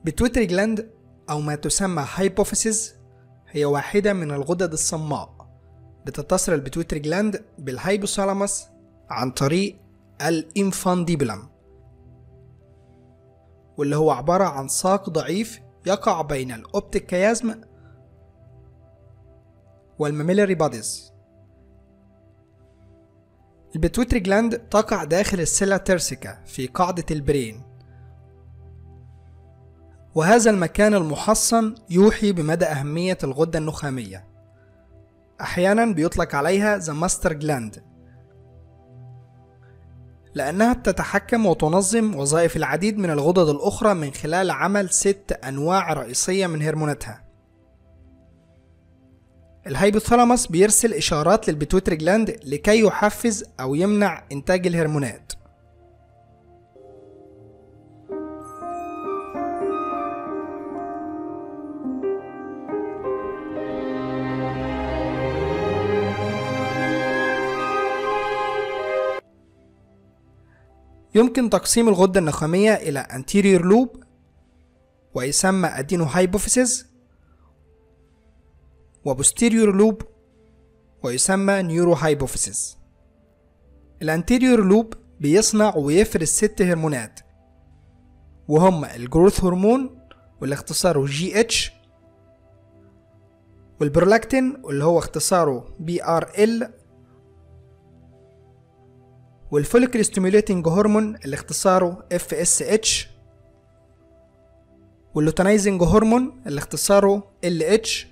بتويتري جلاند أو ما تسمى هايبوفيسيس هي واحدة من الغدد الصماء بتتصل البيتويتري جلاند بالهايبوثالاموس عن طريق الانفانديبلم واللي هو عبارة عن ساق ضعيف يقع بين الأوبتيك كيازم والماميلاري باديز البيتويتري جلاند تقع داخل السيلا تيرسيكا في قاعدة البرين وهذا المكان المحصن يوحي بمدى أهمية الغدة النخامية أحيانا بيطلق عليها ذا ماستر جلاند لأنها بتتحكم وتنظم وظائف العديد من الغدد الأخرى من خلال عمل ست أنواع رئيسية من هرموناتها الهايبوثالاموس بيرسل إشارات للبيتويتري جلاند لكي يحفز أو يمنع إنتاج الهرمونات يمكن تقسيم الغدة النخامية إلى anterior loop ويسمى adenohypophysis و posterior loop ويسمى neurohypophysis الانتيريور لوب بيصنع ويفرز ست هرمونات وهم الجروث هرمون واللي اختصاره جي اتش والبرولاكتين واللي هو اختصاره بي ار ال والفوليكل ستيميوليتنج هرمون اللي اختصاره اف اس اتش واللوتينايزنج هرمون اللي اختصاره ال اتش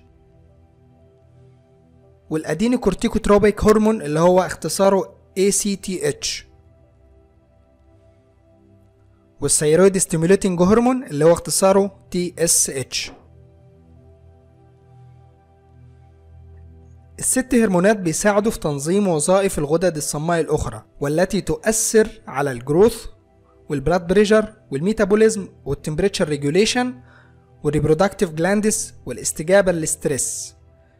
والاديني كورتيكوتروبيك هرمون اللي هو اختصاره ACTH والثيرويد ستيموليتنج هرمون اللي هو اختصاره TSH الست هرمونات بيساعدوا في تنظيم وظائف الغدد الصماء الأخرى والتي تؤثر على الجروث والبلاد بريشر والميتابوليزم والتمبريتشر ريجوليشن والريبرودكتيف جلاندس والاستجابة للستريس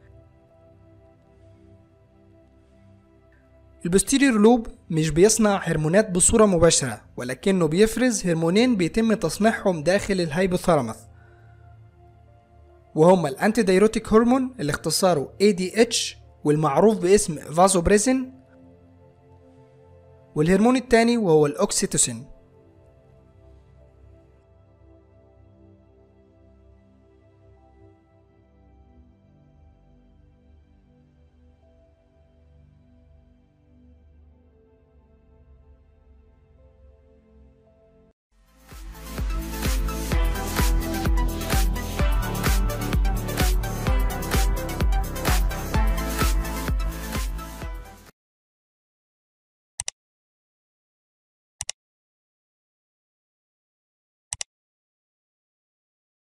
البوستيريور لوب مش بيصنع هرمونات بصورة مباشرة ولكنه بيفرز هرمونين بيتم تصنيعهم داخل الهايبوثالاموس وهما الانتي دايروتيك هرمون اللي اختصاره ADH والمعروف باسم فازوبريزين والهرمون التاني وهو الاوكسيتوسين